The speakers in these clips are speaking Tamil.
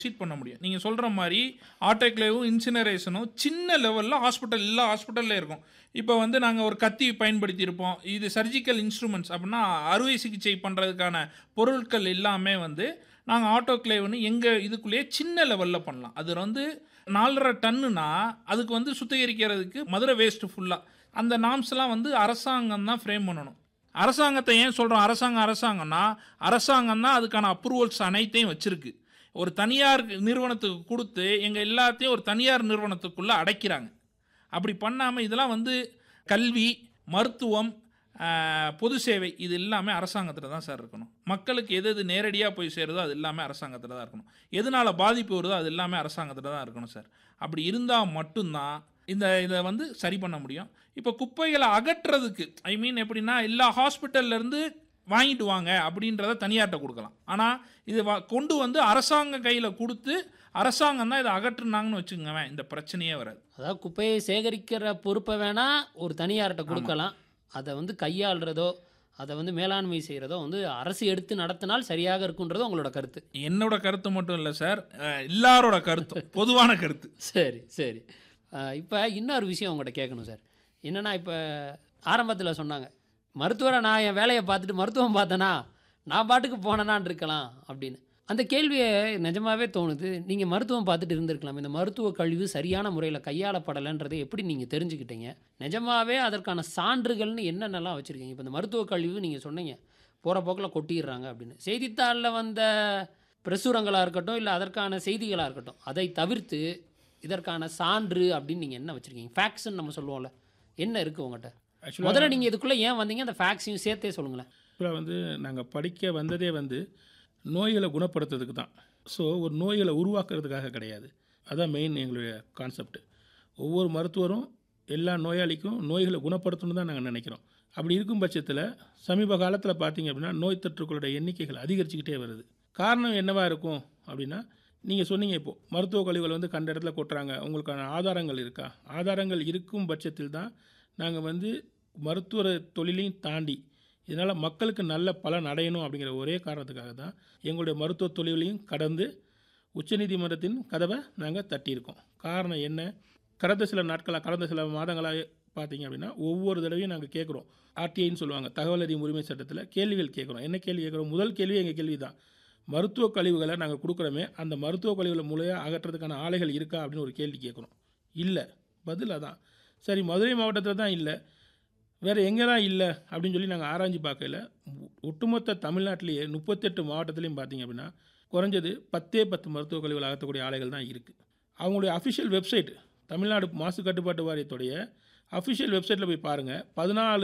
ட்ரீட் பண்ண முடியும் நீங்கள் சொல்கிற மாதிரி ஆட்டோக்ளேவும் இன்சினரேஷனும் சின்ன லெவலில் ஹாஸ்பிட்டல் எல்லா ஹாஸ்பிட்டலில் இருக்கும் இப்போ வந்து நாங்கள் ஒரு கத்தி பயன்படுத்தியிருப்போம் இது சர்ஜிக்கல் இன்ஸ்ட்ருமெண்ட்ஸ் அப்படின்னா அறுவை சிகிச்சை பண்ணுறதுக்கான பொருட்கள் எல்லாமே வந்து நாங்கள் ஆட்டோக்ளேவ்னு எங்கள் இதுக்குள்ளேயே சின்ன லெவலில் பண்ணலாம் அது வந்து நாலரை டன்னுனா அதுக்கு வந்து சுத்திகரிக்கிறதுக்கு மதுரை வேஸ்ட்டு ஃபுல்லாக அந்த நாம்ஸ்லாம் வந்து அரசாங்கம் தான் ஃப்ரேம் பண்ணணும் அரசாங்கத்தை ஏன் சொல்கிறோம் அரசாங்கம் அரசாங்கம்னா அரசாங்கம் தான் அதுக்கான அப்ரூவல்ஸ் அனைத்தையும் வச்சுருக்கு ஒரு தனியார் நிறுவனத்துக்கு கொடுத்து எங்கள் எல்லாத்தையும் ஒரு தனியார் நிறுவனத்துக்குள்ளே அடைக்கிறாங்க அப்படி பண்ணாமல் இதெல்லாம் வந்து கல்வி மருத்துவம் ஆஹ், பொது சேவை இது எல்லாமே அரசாங்கத்தில் தான் சார் இருக்கணும் மக்களுக்கு எது எது நேரடியாக போய் சேருதோ அது எல்லாமே அரசாங்கத்தில் தான் இருக்கணும் எதனால் பாதிப்பு வருதோ அது எல்லாமே அரசாங்கத்தில் தான் இருக்கணும் சார் அப்படி இருந்தால் மட்டும்தான் இந்த இதை வந்து சரி பண்ண முடியும் இப்போ குப்பைகளை அகற்றுறதுக்கு ஐ மீன் எப்படின்னா எல்லா ஹாஸ்பிட்டல்ல இருந்து வாங்கிட்டு வாங்க அப்படின்றத தனியார்கிட்ட கொடுக்கலாம் ஆனால் இது வ- கொண்டு வந்து அரசாங்க கையில் கொடுத்து அரசாங்கம் தான் இதை அகற்றுனாங்கன்னு வச்சுக்கோங்க இந்த பிரச்சனையே வராது அதாவது குப்பையை சேகரிக்கிற பொறுப்பை வேணா ஒரு தனியார்கிட்ட கொடுக்கலாம் அதை வந்து கையாளுறதோ அதை வந்து மேலாண்மை செய்கிறதோ வந்து அரசு எடுத்து நடத்தினால் சரியாக இருக்குன்றது உங்களோட கருத்து என்னோட கருத்து மட்டும் இல்லை சார் அஹ், எல்லாரோட கருத்தும் பொதுவான கருத்து சரி சரி இப்போ இன்னொரு விஷயம் உங்கள்கிட்ட கேட்கணும் சார் என்னென்னா இப்போ ஆரம்பத்தில் சொன்னாங்க மருத்துவரை நான் என் வேலையை பார்த்துட்டு மருத்துவம் பார்த்தேனா நான் பாட்டுக்கு போனேனான் இருக்கலாம் அப்படின்னு அந்த கேள்வியை நிஜமாவே தோணுது நீங்கள் மருத்துவம் பார்த்துட்டு இருந்திருக்கலாம் இந்த மருத்துவ கழிவு சரியான முறையில் கையாளப்படலைன்றதை எப்படி நீங்கள் தெரிஞ்சுக்கிட்டீங்க நிஜமாவே அதற்கான சான்றுகள்னு என்னென்னலாம் வச்சுருக்கீங்க இப்போ இந்த மருத்துவ கழிவு நீங்கள் சொன்னீங்க போகிற போக்கில் கொட்டிடுறாங்க அப்படின்னு செய்தித்தாளில் வந்த பிரசுரங்களாக இருக்கட்டும் இல்லை அதற்கான செய்திகளாக இருக்கட்டும் அதை தவிர்த்து இதற்கான சான்று அப்படின்னு நீங்கள் என்ன வச்சுருக்கீங்க ஃபேக்ட்ஸ்ன்னு நம்ம சொல்லுவோம்ல என்ன இருக்குது உங்கள்கிட்ட ஆக்சுவலாக முதல்ல நீங்கள் இதுக்குள்ளே ஏன் வந்தீங்க அந்த ஃபேக்ட்ஸையும் சேர்த்தே சொல்லுங்களேன் ஆக்சுவலாக வந்து நாங்கள் படிக்க வந்ததே வந்து நோய்களை குணப்படுத்துறதுக்கு தான் ஸோ ஒரு நோய்களை உருவாக்குறதுக்காக கிடையாது அதான் மெயின் எங்களுடைய கான்செப்ட் ஒவ்வொரு மருத்துவரும் எல்லா நோயாளிக்கும் நோய்களை குணப்படுத்தணும்னு தான் நாங்கள் நினைக்கிறோம் அப்படி இருக்கும் பட்சத்தில் சமீப காலத்தில் பார்த்தீங்க அப்படின்னா நோய் தொற்றுக்களுடைய எண்ணிக்கைகள் அதிகரிச்சுக்கிட்டே வருது காரணம் என்னவா இருக்கும் அப்படின்னா நீங்கள் சொன்னீங்க இப்போது மருத்துவ கழிவுகள் வந்து கண்ட இடத்துல கொட்டுறாங்க உங்களுக்கான ஆதாரங்கள் இருக்கா ஆதாரங்கள் இருக்கும் பட்சத்தில் தான் நாங்கள் வந்து மருத்துவ தொழிலையும் தாண்டி இதனால் மக்களுக்கு நல்ல பலன் அடையணும் அப்படிங்கிற ஒரே காரணத்துக்காக தான் எங்களுடைய மருத்துவ தொழிலையும் கடந்து உச்சநீதிமன்றத்தின் கதவை நாங்கள் தட்டியிருக்கோம் காரணம் என்ன கடந்த சில நாட்களாக கடந்த சில மாதங்களாக பார்த்தீங்க அப்படின்னா ஒவ்வொரு தடவையும் நாங்கள் கேட்குறோம் ஆர்டிஐன்னு சொல்லுவாங்க தகவல் அறியும் உரிமை சட்டத்தில் கேள்விகள் கேட்குறோம் என்ன கேள்வி கேட்குறோம் முதல் கேள்வி எங்கள் கேள்வி தான் மருத்துவ கழிவுகளை நாங்கள் கொடுக்குறோமே அந்த மருத்துவ கழிவுகளை முறையாக அகற்றுறதுக்கான ஆலைகள் இருக்கா அப்படின்னு ஒரு கேள்வி கேட்குறோம் இல்லை பதில் அதான் சரி மதுரை மாவட்டத்தில் தான் இல்லை வேறு எங்கே தான் இல்லை அப்படின்னு சொல்லி நாங்கள் ஆராய்ஞ்சு பார்க்கல ஒட்டுமொத்த தமிழ்நாட்டிலேயே முப்பத்தெட்டு மாவட்டத்துலேயும் பார்த்தீங்க அப்படின்னா குறைஞ்சது பத்தே பத்து மருத்துவ கழிவுகள் அகற்றக்கூடிய ஆலைகள் தான் இருக்குது அவங்களுடைய அஃபிஷியல் வெப்சைட் தமிழ்நாடு மாசு கட்டுப்பாட்டு வாரியத்துடைய அஃபிஷியல் வெப்சைட்டில் போய் பாருங்கள் பதினாலு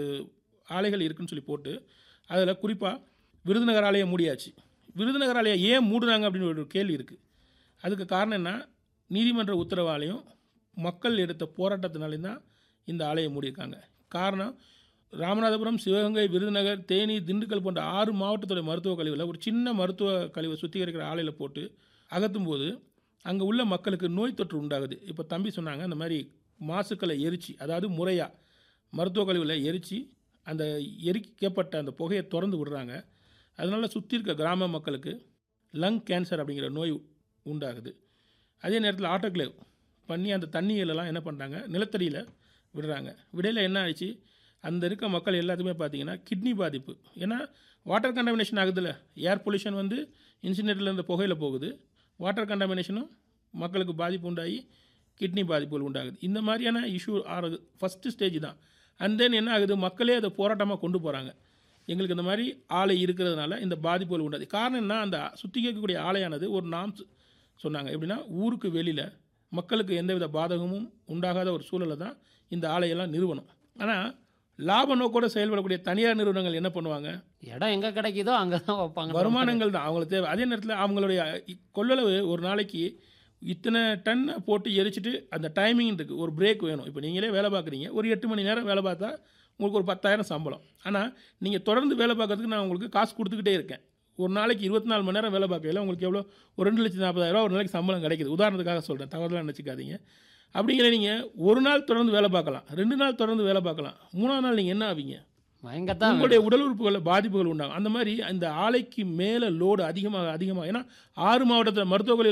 ஆலைகள் இருக்குன்னு சொல்லி போட்டு அதில் குறிப்பாக விருதுநகர் ஆலையை மூடியாச்சு விருதுநகர் ஆலையை ஏன் மூடுனாங்க அப்படின்னு ஒரு கேள்வி இருக்குது அதுக்கு காரணம் என்ன நீதிமன்ற உத்தரவாலையும் மக்கள் எடுத்த போராட்டத்தினாலையும் தான் இந்த ஆலையை மூடியிருக்காங்க காரணம் ராமநாதபுரம் சிவகங்கை விருதுநகர் தேனி திண்டுக்கல் போன்ற ஆறு மாவட்டத்துடைய மருத்துவ கழிவில் ஒரு சின்ன மருத்துவ கழிவை சுத்திகரிக்கிற ஆலையில் போட்டு அகற்றும் போது அங்கே உள்ள மக்களுக்கு நோய் தொற்று உண்டாகுது இப்போ தம்பி சொன்னாங்க அந்த மாதிரி மாசுக்களை எரிச்சு அதாவது முறையாக மருத்துவ கழிவில் எரித்து அந்த எரிக்கப்பட்ட அந்த புகையை திறந்து விடுறாங்க அதனால் சுற்றி இருக்க கிராம மக்களுக்கு லங் கேன்சர் அப்படிங்கிற நோய் உண்டாகுது அதே நேரத்தில் ஆட்டோக்ளேவ் பண்ணி அந்த தண்ணிகளெல்லாம் என்ன பண்ணுறாங்க நிலத்தடியில் விடுறாங்க விடையில் என்ன ஆயிடுச்சு அந்த இருக்க மக்கள் எல்லாத்துக்குமே பார்த்தீங்கன்னா கிட்னி பாதிப்பு ஏன்னா வாட்டர் கண்டாமினேஷன் ஆகுதுல்ல ஏர் பொல்யூஷன் வந்து இன்சினேட்டரில் இருந்த புகையில் போகுது வாட்டர் கண்டாமினேஷனும் மக்களுக்கு பாதிப்பு உண்டாகி கிட்னி பாதிப்புகள் உண்டாகுது இந்த மாதிரியான இஷ்யூ ஆறது ஃபஸ்ட்டு ஸ்டேஜ் தான் அண்ட் தென் என்ன ஆகுது மக்களே அதை போராட்டமாக கொண்டு போகிறாங்க எங்களுக்கு இந்த மாதிரி ஆலை இருக்கிறதுனால இந்த பாதிப்புகள் உண்டாது காரணம் என்ன அந்த சுத்திகரிக்கக்கூடிய ஆலையானது ஒரு நாம் சொன்னாங்க எப்படின்னா ஊருக்கு வெளியில் மக்களுக்கு எந்தவித பாதகமும் உண்டாகாத ஒரு சூழலை தான் இந்த ஆலையெல்லாம் நிறுவனம் ஆனால் லாப நோக்கோட செயல்படக்கூடிய தனியார் நிறுவனங்கள் என்ன பண்ணுவாங்க இடம் எங்கே கிடைக்குதோ அங்கே தான் வைப்பாங்க வருமானங்கள் தான் அவங்களுக்கு தேவை அதே நேரத்தில் அவங்களுடைய இ- கொள்ளளவு ஒரு நாளைக்கு இத்தனை டன் போட்டு எரிச்சிட்டு அந்த டைமிங் இருக்குது ஒரு பிரேக் வேணும் இப்போ நீங்களே வேலை பார்க்குறீங்க ஒரு எட்டு மணி நேரம் வேலை பார்த்தா உங்களுக்கு ஒரு பத்தாயிரம் சம்பளம் ஆனால் நீங்கள் தொடர்ந்து வேலை பார்க்கறதுக்கு நான் உங்களுக்கு காசு கொடுத்துக்கிட்டே இருக்கேன் ஒரு நாளைக்கு இருபத்தி நாலு மணி நேரம் வேலை பார்க்கல உங்களுக்கு எவ்வளோ ஒரு ரெண்டு லட்சத்தி நாற்பதாயிரம் ஒரு நாளைக்கு சம்பளம் கிடைக்குது உதாரணத்துக்காக சொல்கிறேன் தவறுலாம் நினச்சிக்காதீங்க அப்படிங்கிற நீங்கள் ஒரு நாள் தொடர்ந்து வேலை பார்க்கலாம் ரெண்டு நாள் தொடர்ந்து வேலை பார்க்கலாம் மூணாவது நாள் நீங்கள் என்ன ஆவீங்க பயங்கத்தான் உங்களுடைய உடல் உறுப்புகளில் பாதிப்புகள் உண்டாகும் அந்த மாதிரி அந்த ஆலைக்கு மேலே லோடு அதிகமாக அதிகமாக ஏன்னா ஆறு மாவட்டத்தில் மருத்துவக் கல்லூரி